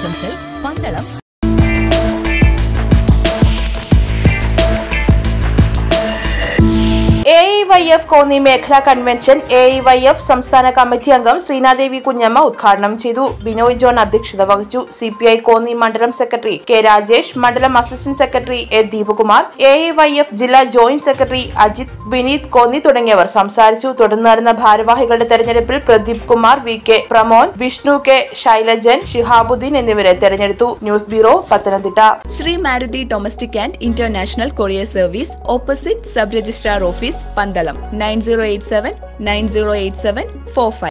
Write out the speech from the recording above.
Custom Silks, Pandalam, A I Y F Konni മേഖലാ convention A I Y F സംസ്ഥാന committee അംഗം ശ്രീനാദേവി കുഞ്ഞമ്മ ഉദ്ഘാടനം ചെയ്തു ബിനോയ് ജോൺ അധ്യക്ഷത വഹിച്ചു സി പി ഐ കോന്നി മണ്ഡലം സെക്രട്ടറി കെ രാജേഷ് മണ്ഡലം assistant secretary A Deepakumar A I Y F ജില്ലാ ജോയിന്റ് സെക്രട്ടറി അജിത് വിനീത് കോന്നി തുടങ്ങിയവർ സംസാരിച്ചു തുടർന്ന് നടന്ന ഭാരവാഹികളുടെ തെരഞ്ഞെടുപ്പിൽ Pradeep Kumar V K Pramon Vishnu K Shailajan Shihabuddin എന്നിവരെ തെരഞ്ഞെടുത്തു news bureau Pathanamthitta Sree Maruti domestic and international courier service opposite sub registrar office Pandalam nine zero eight seven nine zero eight seven four five